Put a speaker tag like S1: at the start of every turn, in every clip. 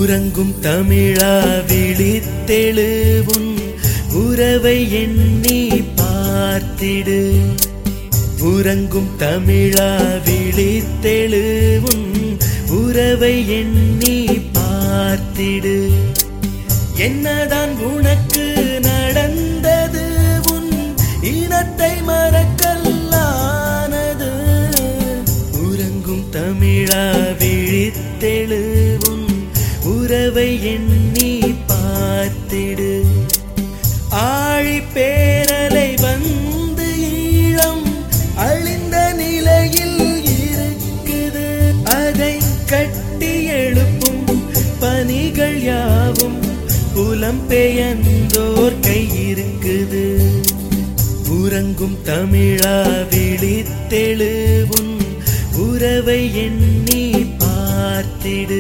S1: உறங்கும் தமிழா விழித்தெழுவுன் உறவை எண்ணி பார்த்திடு உறங்கும் தமிழா விழித்தெழுவுன் உறவை எண்ணி பார்த்திடு என்னதான் உனக்கு நடந்தது உன் இனத்தை மறக்கல்லானது உறங்கும் தமிழா விழித்தெழுவும் உறவை எண்ணி பார்த்திடு ஆழி பேரலை வந்து ஈழம் அழிந்த நிலையில் இருக்குது அதை கட்டி எழுப்பும் பணிகள் யாவும் புலம்பெயர்ந்தோர் கை இருக்குது உறங்கும் தமிழா விழித்தெழுவும் உறவை எண்ணி பார்த்திடு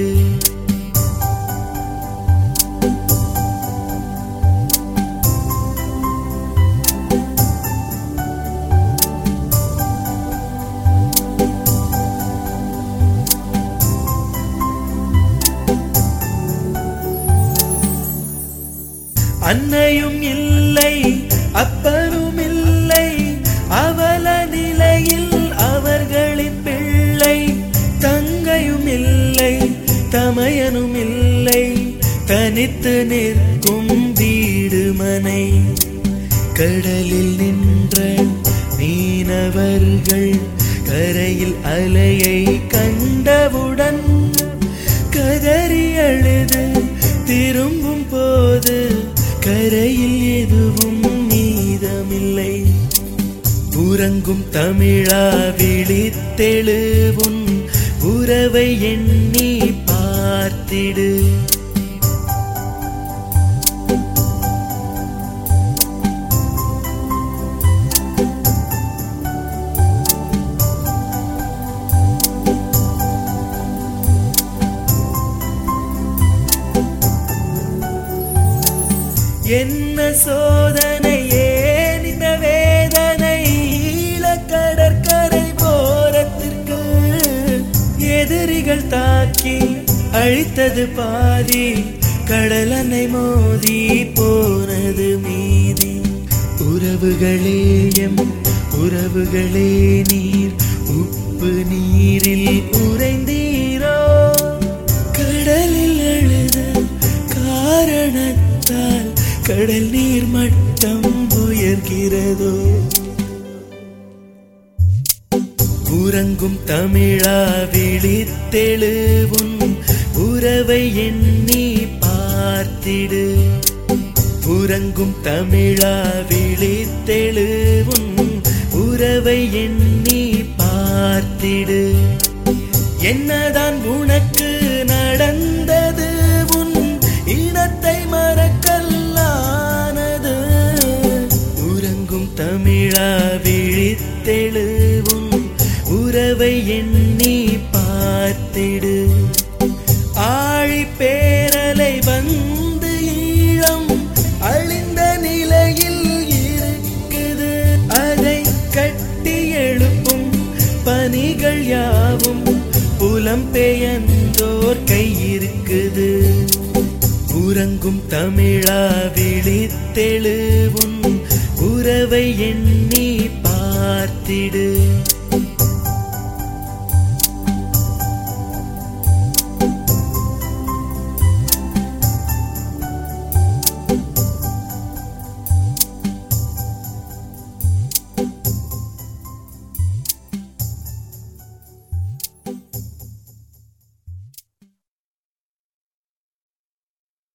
S1: அன்னையும் இல்லை அப்பனும் இல்லை அவல நிலையில் அவர்களின் பிள்ளை தங்கையும் இல்லை தமையனும் இல்லை தனித்து நிற்கும் வீடு மனை கடலில் நின்ற மீனவர்கள் கரையில் அலையை கண்டவுடன் கதறி அழுது திரும்பும் போது கரையில் எதுவும் மீதமில்லை உறங்கும் தமிழா விழித்தெழுவும் உறவை எண்ணி பார்த்திடு என்ன சோதனை ஏன் இந்த வேதனை ஈழக்கடற்கரை போரத்திற்கு எதிரிகள் தாக்கி அழித்தது பாதி கடலனை மோதி போனது மீதி உறவுகளே எம் உறவுகளே நீர் உப்பு நீரில் உறைந்தீரோ கடலில் அழுத காரணத்தால் கடல் நீர் மட்டம் உயர்கிறதோ உறங்கும் தமிழா விழித்தெழுவும் உறவை எண்ணி பார்த்திடு உறங்கும் தமிழா விழித்தெழுவும் உறவை எண்ணி பார்த்திடு என்னதான் உனக்கு நடந்தது உன் இனத்தை மறக்கல்லானது உறங்கும் தமிழா விழித்தெழுவும் உறவை எண்ணி பார்த்திடு ஆழி பேரலை வந்து ஈழம் அழிந்த நிலையில் இருக்குது அதை கட்டி எழுப்பும் பணிகள் யாவும் புலம்பெயர்ந்தோர் கை இருக்குது உறங்கும் தமிழா விழித்தெழுவும் உறவை எண்ணி பார்த்திடு